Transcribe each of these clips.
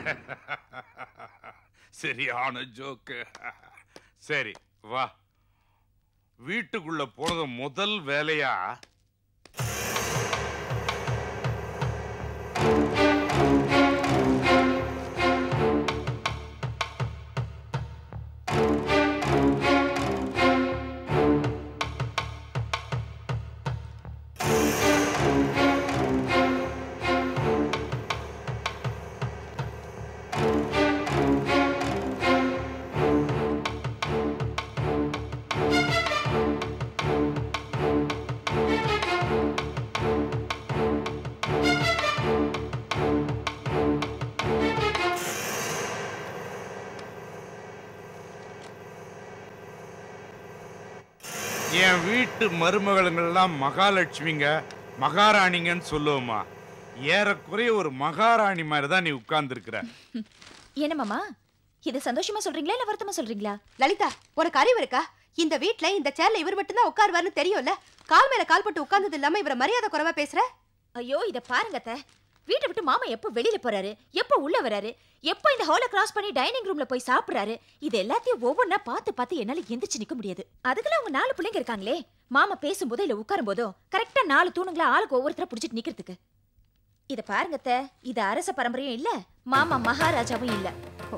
சரியான ஜோக்கு சரி வா வீட்டுக்குள்ள போனது முதல் வேலையா என் வீட்டு மருமகளுங்கள்லாம் மகாலட்சுமிங்க மகாராணிங்கன்னு சொல்லுவோமா ஏறக்குறைய ஒரு மகாராணி மாதிரி தான் நீ உட்கார்ந்துருக்கிற என்ன மாமா இது சந்தோஷமா சொல்றீங்களா இல்ல வருத்தமா சொல்றீங்களா லலிதா உனக்கு அறிவு இருக்கா இந்த வீட்ல இந்த சேர்ல இவர் மட்டும் தான் உட்காருவாருன்னு தெரியும்ல கால் மேல கால் போட்டு உட்கார்ந்தது இல்லாம இவர மரியாதை குறைவா பேசுற ஐயோ இத பாருங்க அத்தை வீட்டை விட்டு மாமா எப்போ வெளியில போறாரு எப்போ உள்ள வராரு எப்போ இந்த ஹாலை கிராஸ் பண்ணி டைனிங் ரூம்ல போய் சாப்பிடுறாரு இது எல்லாத்தையும் ஒவ்வொன்றா பார்த்து பார்த்து என்னால எந்திரிச்சு நிக்க முடியாது அதுக்கெல்லாம் அவங்க நாலு பிள்ளைங்க இருக்காங்களே மாமா பேசும்போதோ இல்ல உட்காரும் போதோ கரெக்டா நாலு தூணுங்களா ஆளுக்கு ஒவ்வொருத்தர புடிச்சிட்டு நிக்கிறதுக்கு இத பாருங்க அத்தை இது அரச பரம்பரையும் இல்ல மாமா மகாராஜாவும் இல்ல ஓ.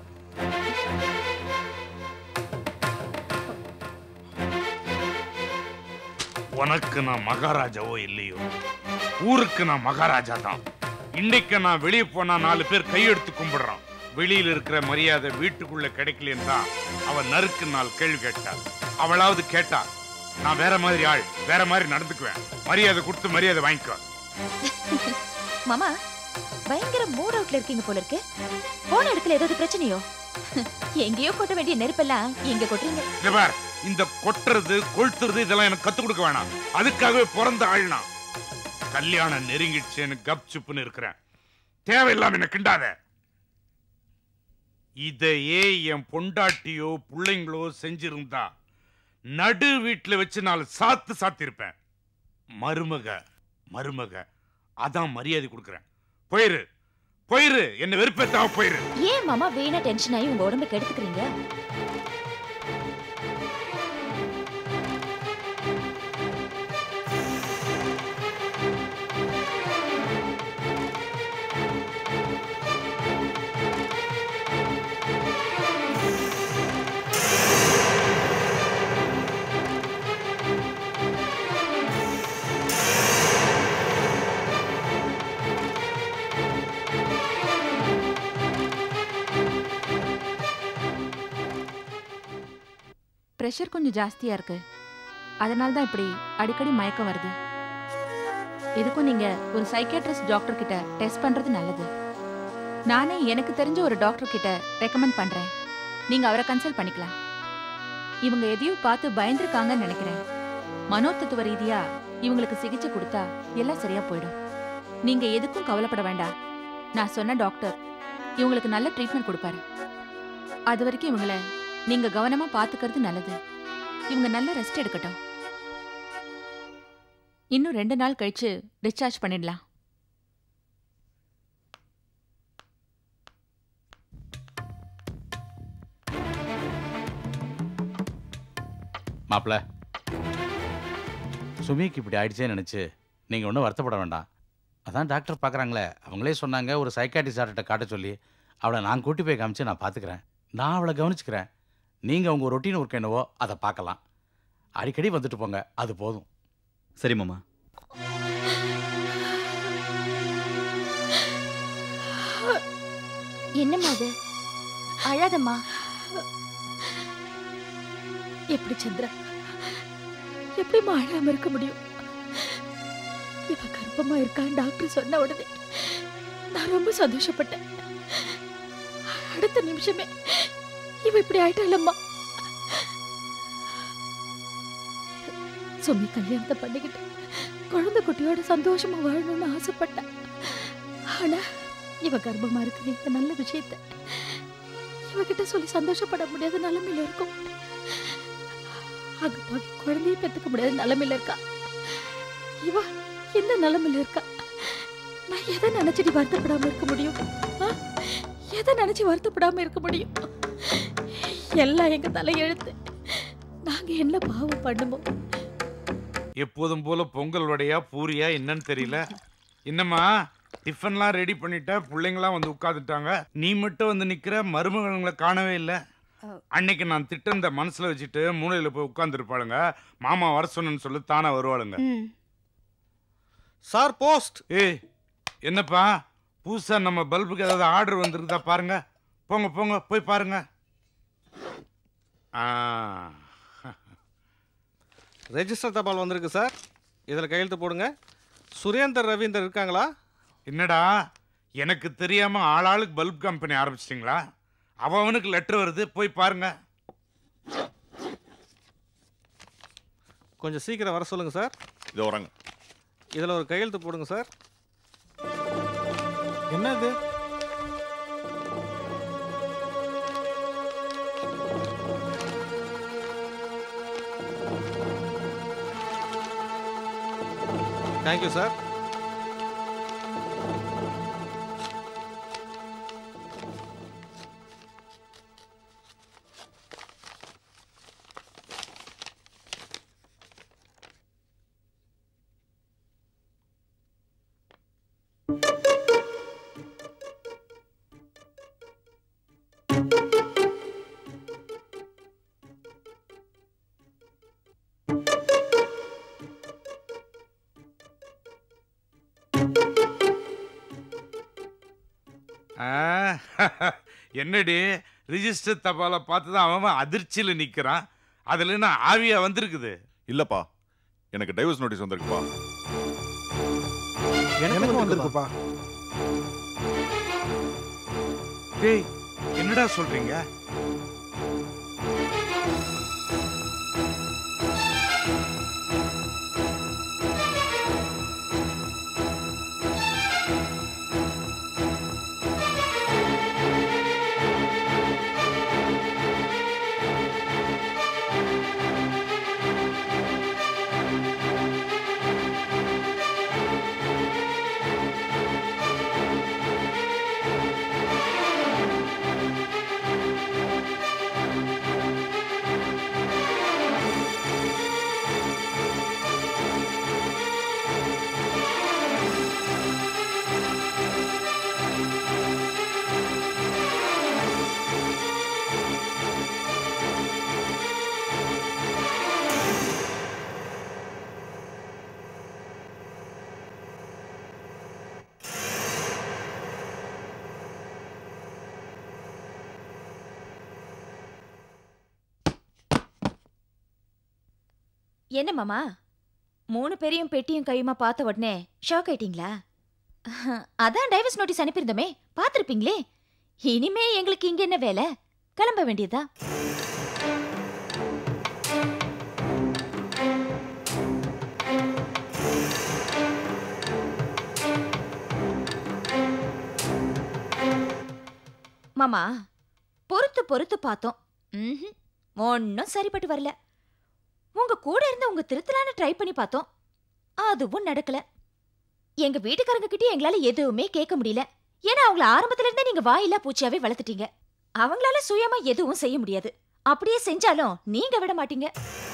உனக்கு நான் மகாராஜாவோ இல்லையோ ஊருக்கு நான் மகாராஜா தான் இன்னைக்கு நான் வெளியே போனா நாலு பேர் கையெடுத்து கும்பிடுறான் வெளியில இருக்கிற மரியாதை வீட்டுக்குள்ள கிடைக்கலன்னு தான் அவன் நறுக்கு நாள் கேள்வி கேட்டா அவளாவது கேட்டா நான் வேற மாதிரி ஆள் வேற மாதிரி நடந்துக்குவேன் மரியாதை கொடுத்து மரியாதை வாங்கிக்குவேன் மாமா பயங்கர மூட் அவுட்ல இருக்கீங்க போல இருக்கு போன இடத்துல ஏதாவது பிரச்சனையோ எங்கேயோ கொட்ட வேண்டிய நெருப்பெல்லாம் எங்க கொட்டுறீங்க இங்க பார் இந்த கொட்டுறது கொளுத்துறது இதெல்லாம் எனக்கு கத்து கொடுக்க வேணாம் அதுக்காகவே பிறந்த ஆள் நான் கல்யாணம் நெருங்கிடுச்சேன்னு கப் சுப்புன்னு இருக்கிறேன் தேவையில்லாம என்ன கிண்டாத இதையே என் பொண்டாட்டியோ பிள்ளைங்களோ செஞ்சிருந்தா நடு வீட்டுல வச்சு நாலு சாத்து சாத்திருப்பேன் மருமக மருமக அதான் மரியாதை கொடுக்குறேன் போயிரு போயிரு என்ன வெறுப்பேத்தாம போயிரு ஏன் மாமா வீணா டென்ஷன் ஆகி உங்க உடம்பை கெடுத்துக்கிறீங்க ப்ரெஷர் கொஞ்சம் ஜாஸ்தியா இருக்கு அதனால தான் இப்படி அடிக்கடி மயக்கம் வருது இதுக்கும் நீங்க ஒரு சைக்கியாட்ரிஸ்ட் டாக்டர் கிட்ட டெஸ்ட் பண்றது நல்லது நானே எனக்கு தெரிஞ்ச ஒரு டாக்டர் கிட்ட ரெக்கமெண்ட் பண்றேன் நீங்க அவரை கன்சல்ட் பண்ணிக்கலாம் இவங்க எதையும் பார்த்து பயந்துருக்காங்கன்னு நினைக்கிறேன் மனோதத்துவ ரீதியா இவங்களுக்கு சிகிச்சை கொடுத்தா எல்லாம் சரியா போயிடும் நீங்க எதுக்கும் கவலைப்பட வேண்டாம் நான் சொன்ன டாக்டர் இவங்களுக்கு நல்ல ட்ரீட்மெண்ட் கொடுப்பாரு அது வரைக்கும் இவங்கள நீங்க கவனமா பாத்துக்கிறது நல்லது இவங்க நல்ல ரெஸ்ட் எடுக்கட்டும் இன்னும் ரெண்டு நாள் கழிச்சு டிஸ்சார்ஜ் பண்ணிடலாம் மாப்பிள சுமிக்கு இப்படி ஆயிடுச்சேன்னு நினச்சி நீங்கள் ஒன்றும் வருத்தப்பட வேண்டாம் அதான் டாக்டர் பார்க்குறாங்களே அவங்களே சொன்னாங்க ஒரு சைக்காட்டிஸ்ட் டாக்டர்கிட்ட காட்ட சொல்லி அவளை நான் கூட்டி போய் காமிச்சு நான் பார்த்துக்கிறேன் நான் அவளை கவனிச்சுக்கிறேன் நீங்கள் உங்கள் ரொட்டீன் ஒர்க் என்னவோ அதை பார்க்கலாம் அடிக்கடி வந்துட்டு போங்க அது போதும் சரி மாமா என்னம்மா அது அழாதம்மா எப்படி சந்திரா எப்படிம்மா அழாம இருக்க முடியும் இவ கர்ப்பமா இருக்கான்னு டாக்டர் சொன்ன உடனே நான் ரொம்ப சந்தோஷப்பட்டேன் அடுத்த நிமிஷமே இவ இப்படி ஆயிட்டாளம்மா சுமி கல்யாணத்தை பண்ணிக்கிட்டு குழந்தை குட்டியோட சந்தோஷமா வாழணும்னு ஆசைப்பட்டேன் ஆனா இவ கர்ப்பமா இருக்கிற இந்த நல்ல விஷயத்த இவகிட்ட சொல்லி சந்தோஷப்பட முடியாத நிலைமையில இருக்கும் அங்க போய் குழந்தைய பெத்துக்க முடியாத நிலைமையில இருக்கா இவ இந்த நிலைமையில இருக்கா நான் எதை நினைச்சிட்டு வருத்தப்படாம இருக்க முடியும் ஆ? எதை நினைச்சு வருத்தப்படாம இருக்க முடியும் எல்லாம் எங்க தலையெழுத்து நாங்க என்ன பாவம் பண்ணுமோ எப்போதும் போல பொங்கல் வடையா பூரியா என்னன்னு தெரியல என்னம்மா டிஃபன்லாம் ரெடி பண்ணிட்ட பிள்ளைங்களாம் வந்து உட்காந்துட்டாங்க நீ மட்டும் வந்து நிக்கிற மருமகளை காணவே இல்லை அன்னைக்கு நான் திட்டம் மனசுல வச்சுட்டு மூலையில போய் உட்காந்துருப்பாளுங்க மாமா வர சொன்னேன்னு சொல்லி தானே வருவாளுங்க ம் சார் போஸ்ட் ஏய் என்னப்பா புதுசா நம்ம பல்புக்கு ஏதாவது ஆர்டர் வந்திருக்குதா பாருங்க போங்க போங்க போய் பாருங்க ஆ ரெஜிஸ்டர் தபால் வந்திருக்கு சார் இதில் கையெழுத்து போடுங்க சுரேந்தர் ரவீந்தர் இருக்காங்களா என்னடா எனக்கு தெரியாம ஆளாளுக்கு பல்ப் கம்பெனி ஆரம்பிச்சிட்டிங்களா அவனுக்கு லெட்டர் வருது போய் பாருங்க கொஞ்சம் சீக்கிரம் வர சொல்லுங்கள் சார் இதோ வராங்க இதில் ஒரு கையெழுத்து போடுங்க சார் என்னது தேங்க்யூ சார் ஆ, என்னடி ரிஜிஸ்டர் தபாலை பார்த்து தான் அவன் அதிர்ச்சியில் நிற்கிறான் அதில் என்ன ஆவியா வந்திருக்குது இல்லப்பா எனக்கு டைவர்ஸ் நோட்டீஸ் வந்திருக்குப்பா எனக்கும் வந்திருக்குப்பா டேய் என்னடா சொல்றீங்க என்ன மாமா மூணு பேரையும் பெட்டியும் கையுமா பார்த்த உடனே ஷாக் ஆயிட்டீங்களா அதான் டைவர்ஸ் நோட்டீஸ் அனுப்பியிருந்தோமே பார்த்துருப்பீங்களே இனிமே எங்களுக்கு இங்க என்ன வேலை கிளம்ப வேண்டியதா மாமா பொறுத்து பொறுத்து பார்த்தோம் ம்ஹும். ஒண்ணும் சரிப்பட்டு வரல உங்க கூட இருந்து உங்க திருத்தலான்னு ட்ரை பண்ணி பார்த்தோம் அதுவும் நடக்கல எங்க வீட்டுக்காரங்க கிட்ட எங்களால எதுவுமே கேட்க முடியல ஏன்னா அவங்கள ஆரம்பத்துல இருந்தே நீங்க வாயில்லா பூச்சியாவே வளர்த்துட்டீங்க அவங்களால சுயமா எதுவும் செய்ய முடியாது அப்படியே செஞ்சாலும் நீங்க விட மாட்டீங்க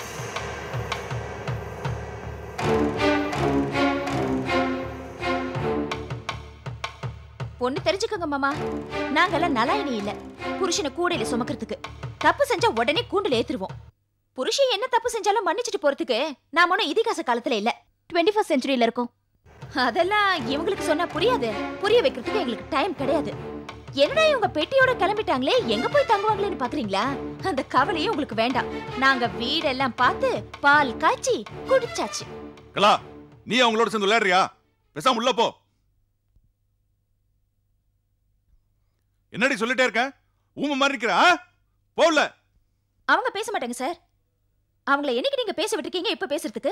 ஒண்ணு தெரிஞ்சுக்கோங்க மாமா நாங்கெல்லாம் நலாயினி இல்ல புருஷனை கூடையில சுமக்கிறதுக்கு தப்பு செஞ்சா உடனே கூண்டுல ஏத்துருவோம் புருஷன் என்ன தப்பு செஞ்சாலும் மன்னிச்சிட்டு போறதுக்கு நாம ஒன்னும் இதிகாச காலத்துல இல்ல டுவெண்ட்டி ஃபர்ஸ்ட் செஞ்சுரியில இருக்கோம் அதெல்லாம் இவங்களுக்கு சொன்னா புரியாது புரிய வைக்கிறதுக்கு எங்களுக்கு டைம் கிடையாது என்னடா இவங்க பெட்டியோட கிளம்பிட்டாங்களே எங்க போய் தங்குவாங்களேன்னு பாக்குறீங்களா அந்த கவலையே உங்களுக்கு வேண்டாம் நாங்க வீடெல்லாம் பார்த்து பால் காய்ச்சி குடிச்சாச்சு கலா நீ அவங்களோட சேர்ந்து விளையாடுறியா பேசாம உள்ள போ என்னடி சொல்லிட்டே இருக்க ஊமை மாதிரி இருக்கிற ஆ? போல அவங்க பேச மாட்டாங்க சார் அவங்கள என்னைக்கு நீங்க பேச விட்டுருக்கீங்க இப்ப பேசுறதுக்கு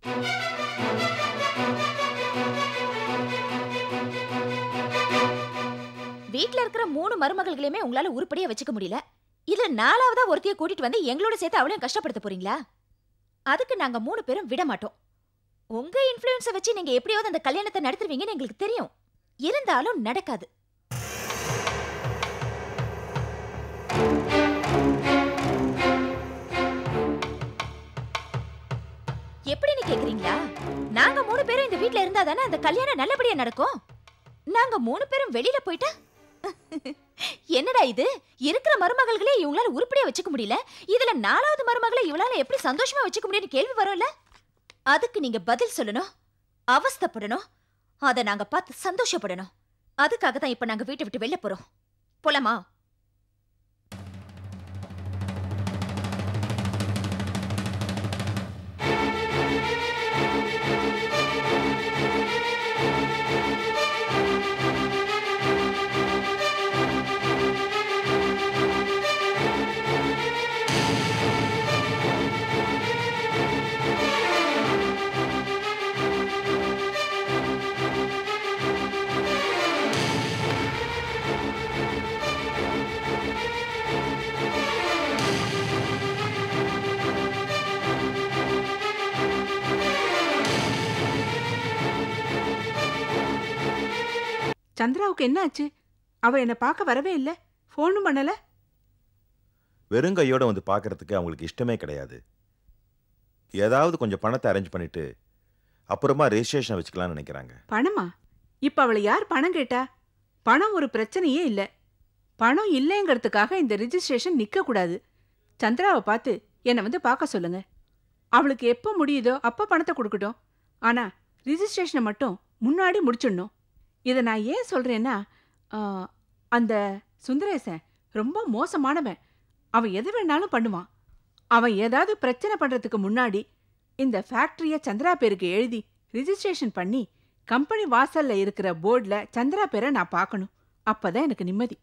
வீட்ல இருக்கிற மூணு மருமகள்களையுமே உங்களால உருப்படியா வச்சுக்க முடியல இதுல நாலாவதா ஒருத்தைய கூட்டிட்டு வந்து எங்களோட சேர்த்து அவளையும் கஷ்டப்படுத்த போறீங்களா அதுக்கு நாங்க மூணு பேரும் விட மாட்டோம் உங்க இன்ஃப்ளூயன்ஸை வச்சு நீங்க எப்படியாவது அந்த கல்யாணத்தை நடத்துவீங்கன்னு எங்களுக்கு தெரியும் இருந்தாலும் நடக்காது எப்படின்னு கேக்குறீங்களா நாங்க மூணு பேரும் இந்த வீட்ல இருந்தா தானே அந்த கல்யாணம் நல்லபடியா நடக்கும் நாங்க மூணு பேரும் வெளியில போயிட்டா என்னடா இது இருக்கிற மருமகள்களே இவங்களால உருப்படியா வச்சுக்க முடியல இதுல நாலாவது மருமகளை இவளால எப்படி சந்தோஷமா வச்சுக்க முடியும்னு கேள்வி வரும்ல அதுக்கு நீங்க பதில் சொல்லணும் அவஸ்தைப்படணும் அத நாங்க பார்த்து சந்தோஷப்படணும் அதுக்காக தான் இப்ப நாங்க வீட்டை விட்டு வெளில போறோம் போலாமா சந்திராவுக்கு என்ன ஆச்சு அவ என்ன பார்க்க வரவே இல்ல ஃபோனும் பண்ணல வெறும் கையோட வந்து பார்க்கறதுக்கு அவங்களுக்கு இஷ்டமே கிடையாது ஏதாவது கொஞ்சம் பணத்தை அரேஞ்ச் பண்ணிட்டு அப்புறமா ரெஜிஸ்ட்ரேஷன் வச்சுக்கலாம்னு நினைக்கிறாங்க பணமா இப்ப அவளை யார் பணம் கேட்டா பணம் ஒரு பிரச்சனையே இல்ல பணம் இல்லைங்கிறதுக்காக இந்த ரிஜிஸ்ட்ரேஷன் நிக்க கூடாது சந்திராவை பார்த்து என்னை வந்து பார்க்க சொல்லுங்க அவளுக்கு எப்போ முடியுதோ அப்போ பணத்தை கொடுக்கட்டும் ஆனா ரிஜிஸ்ட்ரேஷனை மட்டும் முன்னாடி முடிச்சிடணும் இதை நான் ஏன் சொல்றேன்னா ஆ, அந்த சுந்தரேசன் ரொம்ப மோசமானவன் அவன் எது வேணாலும் பண்ணுவான் அவன் ஏதாவது பிரச்சனை பண்றதுக்கு முன்னாடி இந்த ஃபேக்டரியை சந்திரா பேருக்கு எழுதி ரிஜிஸ்ட்ரேஷன் பண்ணி கம்பெனி வாசல்ல இருக்கிற போர்டுல சந்திரா பேரை நான் பார்க்கணும் அப்பதான் எனக்கு நிம்மதி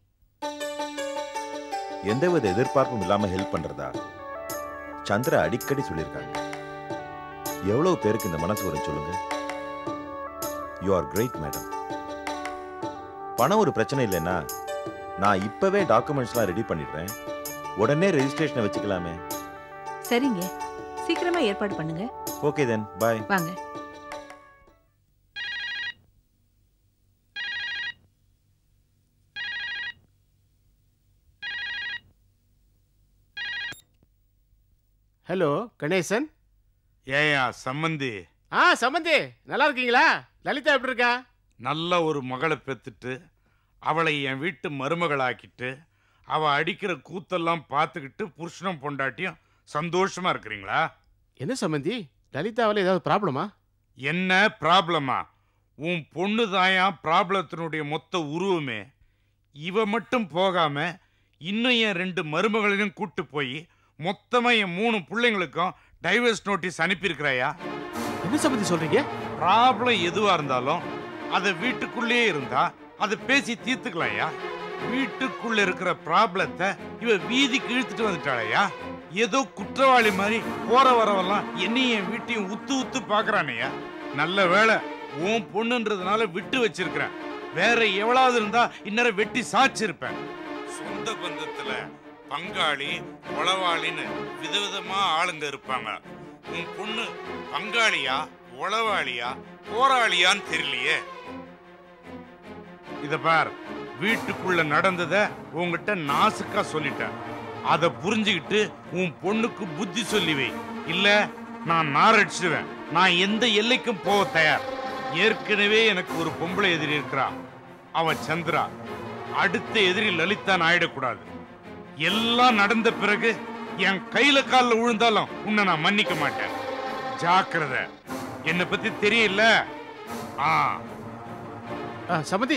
எந்தவித எதிர்பார்ப்பும் இல்லாம ஹெல்ப் பண்றதா சந்திரா அடிக்கடி சொல்லியிருக்காங்க எவ்வளவு பேருக்கு இந்த மனசு வரும் சொல்லுங்க யூ ஆர் கிரேட் மேடம் பணம் ஒரு பிரச்சனை இல்லைன்னா நான் இப்பவே டாக்குமெண்ட்ஸ்லாம் ரெடி பண்ணிடுறேன் உடனே ரெஜிஸ்ட்ரேஷனை வச்சுக்கலாமே சரிங்க சீக்கிரமா ஏற்பாடு பண்ணுங்க ஓகே தென் பாய் வாங்க ஹலோ கணேசன் ஏயா சம்மந்தி ஆ சம்பந்தி நல்லா இருக்கீங்களா லலிதா எப்படி இருக்கா நல்ல ஒரு மகளை பெத்துட்டு அவளை என் வீட்டு மருமகளாக்கிட்டு அவ அடிக்கிற கூத்தெல்லாம் பார்த்துக்கிட்டு புருஷனும் பொண்டாட்டியும் சந்தோஷமா இருக்கிறீங்களா என்ன சம்பந்தி லலிதாவில் ஏதாவது ப்ராப்ளமா என்ன ப்ராப்ளமா உன் பொண்ணு தாயா ப்ராப்ளத்தினுடைய மொத்த உருவமே இவ மட்டும் போகாம இன்னும் என் ரெண்டு மருமகளையும் கூட்டு போய் மொத்தமா என் மூணு பிள்ளைங்களுக்கும் டைவர்ஸ் நோட்டீஸ் அனுப்பியிருக்கிறாயா என்ன சம்பந்தி சொல்றீங்க ப்ராப்ளம் எதுவா இருந்தாலும் அதை வீட்டுக்குள்ளேயே இருந்தா அதை பேசி தீர்த்துக்கலாம்யா வீட்டுக்குள்ள இருக்கிற ப்ராப்ளத்தை இவ வீதிக்கு இழுத்துட்டு வந்துட்டாளையா ஏதோ குற்றவாளி மாதிரி போற வரவெல்லாம் என்னையும் என் வீட்டையும் உத்து உத்து பாக்குறானையா நல்ல வேளை உன் பொண்ணுன்றதுனால விட்டு வச்சிருக்கிறேன் வேற எவ்வளவு இருந்தா இந்நேரம் வெட்டி சாச்சிருப்பேன் சொந்த பந்தத்துல பங்காளி உளவாளின்னு விதவிதமா ஆளுங்க இருப்பாங்க உன் பொண்ணு பங்காளியா உளவாளியா போராளியான்னு தெரியலையே இத பார் வீட்டுக்குள்ள நடந்தத உன்கிட்ட நாசுக்கா சொல்லிட்டேன் அத புரிஞ்சுக்கிட்டு உன் பொண்ணுக்கு புத்தி சொல்லி வை இல்ல நான் நாரடிச்சிடுவேன் நான் எந்த எல்லைக்கும் போக தயார் ஏற்கனவே எனக்கு ஒரு பொம்பளை எதிரி இருக்கிறா அவ சந்திரா அடுத்த எதிரி லலிதா ஆயிடக்கூடாது எல்லாம் நடந்த பிறகு என் கையில கால்ல விழுந்தாலும் உன்னை நான் மன்னிக்க மாட்டேன் ஜாக்கிரதை என்னை பத்தி தெரியல ஆ ஆ, சம்பந்தி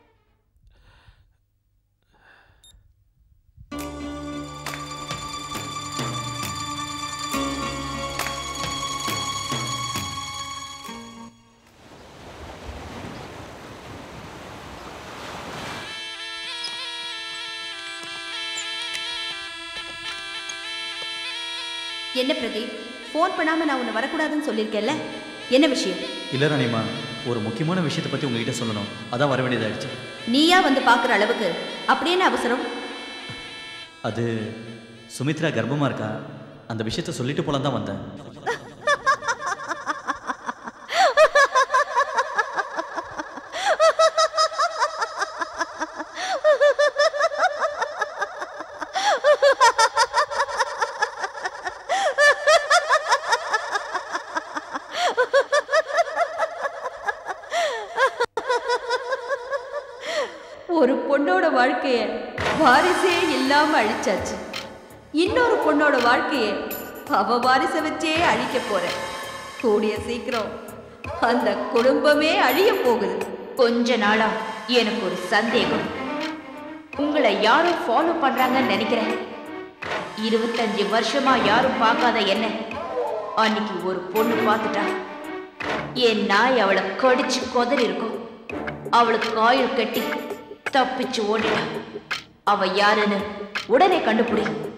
என்ன பிரதீப் ஃபோன் பண்ணாம நான் உன்னை வரக்கூடாதுன்னு சொல்லியிருக்கேன்ல என்ன விஷயம் இல்லை ராணிம்மா ஒரு முக்கியமான விஷயத்தை பற்றி உங்ககிட்ட சொல்லணும் அதான் வர வேண்டியதாயிடுச்சு நீயா வந்து பார்க்குற அளவுக்கு அப்படி என்ன அவசரம் அது சுமித்ரா கர்ப்பமாக இருக்கா அந்த விஷயத்த சொல்லிட்டு போலாம் தான் வந்தேன் ஒரு பொண்ணோட வாழ்க்கைய வாரிசே இல்லாம அழிச்சாச்சு இன்னொரு பொண்ணோட வாழ்க்கைய அவ வாரிச வச்சே அழிக்க போறேன் கூடிய சீக்கிரம் அந்த குடும்பமே அழிய போகுது கொஞ்ச நாளா எனக்கு ஒரு சந்தேகம் உங்களை யாரும் ஃபாலோ பண்றாங்கன்னு நினைக்கிறேன் இருபத்தஞ்சு வருஷமா யாரும் பார்க்காத என்ன அன்னைக்கு ஒரு பொண்ணு பார்த்துட்டா என் நாய் அவளை கடிச்சு கொதறி இருக்கும் அவளுக்கு காயில் கட்டி தப்பிச்சு ஓடிட்டா அவ யாருன்னு உடனே கண்டுபிடி